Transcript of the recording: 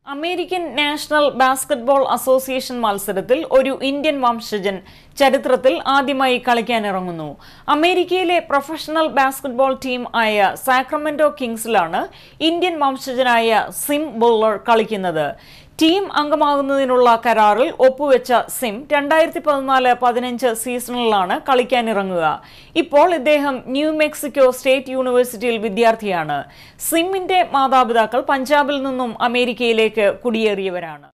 American national basketball association മത്സരത്തിൽ ഒരു Indian വംശജൻ ചരിത്രത്തിൽ ആദ്യമായി കളിക്കാനിറങ്ങുന്നു അമേരിക്കയിലെ പ്രൊഫഷണൽ ബാസ്കറ്റ്ബോൾ ടീം ആയ സാക്രമെന്റോ കിങ്സിലാണ് ഇന്ത്യൻ വംശജനായ സിം ബുള്ളർ കളിക്കുന്നത് ടീം അംഗമാകുന്നതിനുള്ള കരാറിൽ ഒപ്പുവെച്ച സിം രണ്ടായിരത്തി പതിനാല് പതിനഞ്ച് സീസണിലാണ് കളിക്കാനിറങ്ങുക ഇപ്പോൾ ഇദ്ദേഹം ന്യൂ മെക്സിക്കോ സ്റ്റേറ്റ് യൂണിവേഴ്സിറ്റിയിൽ വിദ്യാർത്ഥിയാണ് സിമ്മിന്റെ മാതാപിതാക്കൾ പഞ്ചാബിൽ നിന്നും അമേരിക്കയിലേക്ക് കുടിയേറിയവരാണ്